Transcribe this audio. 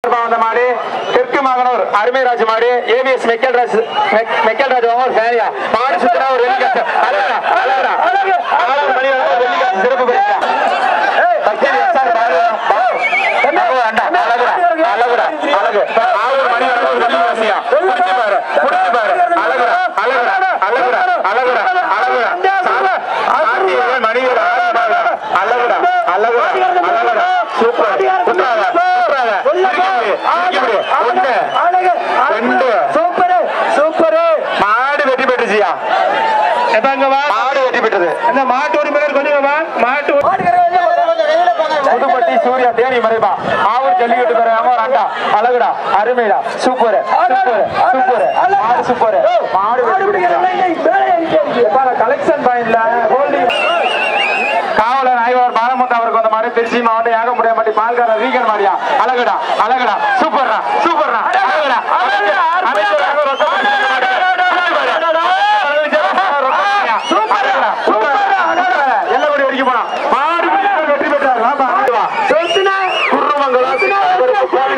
வந்த மாடு தெற்கு மகனூர் அருமைராஜ் மாடு ஏவிஎஸ் மெக்கல்ராஜ் மெக்கல்ராஜ் ஒரு ஃபேனியா மாடு சுத்தினா ஒரு வெள்ளிக்காசு அழகா அழகா ஆறாவது மணி வரை ஒரு வெள்ளிக்காசு சிறப்பு பரிசு பச்சடி எஸ்ஆர் பாரு பாரு அண்டா அழகுடா அழகுடா அழகு ஆறு மணி வரை ஒரு வெள்ளிக்காசியா புடிச்சு பாரு புடிச்சு பாரு அழகுடா அழகுடா அழகுடா அழகுடா அழகுடா சாத்தியங்கள் மணிகள் அழகுடா அழகுடா அழகுடா சூப்பர் சுற்றாத சுற்றாத இப்படி ஒண்ணு ரெண்டு சூப்பரு சூப்பரு மாடு வெற்றி பெற்றுச்சியா எதாங்கவா மாடு வெற்றி பெற்றது இந்த மாட்டு உரிமையாளர் கொஞ்சம் மாட்டு புதுப்பட்டி சூர்யா தேனி மறைப்பா ஆவூர் ஜல்லிக்கட்டு பெறாம ஒரு அண்டா அழகுடா அருமைடா சூப்பர் சூப்பர் சூப்பர் மாடு சூப்பர் மாடு கலெக்ஷன் பாயிண்ட்ல ஹோல்டிங் காவலர் ஆய்வாளர் பாலமுத்து அவருக்கு வந்த மாதிரி திருச்சி மாவட்டம் யாகமுடைய மாட்டி பால்காரர் வீக்கன் மாடியா அழகுடா அழகுடா சூப்பர்ரா சூப்பர்ரா அழகுடா அமைச்சர், அமைச்சர் அவர்கள் ரொக்க பிடிச்ச மாடு. அழகுடா, சூப்பர்ரா, அழகுடா. எல்லப்படி வரைக்கும் போனா மாடு பிடிச்சவர் வெற்றி பெற்றார் வாப்பா, வா. குருமங்கலம்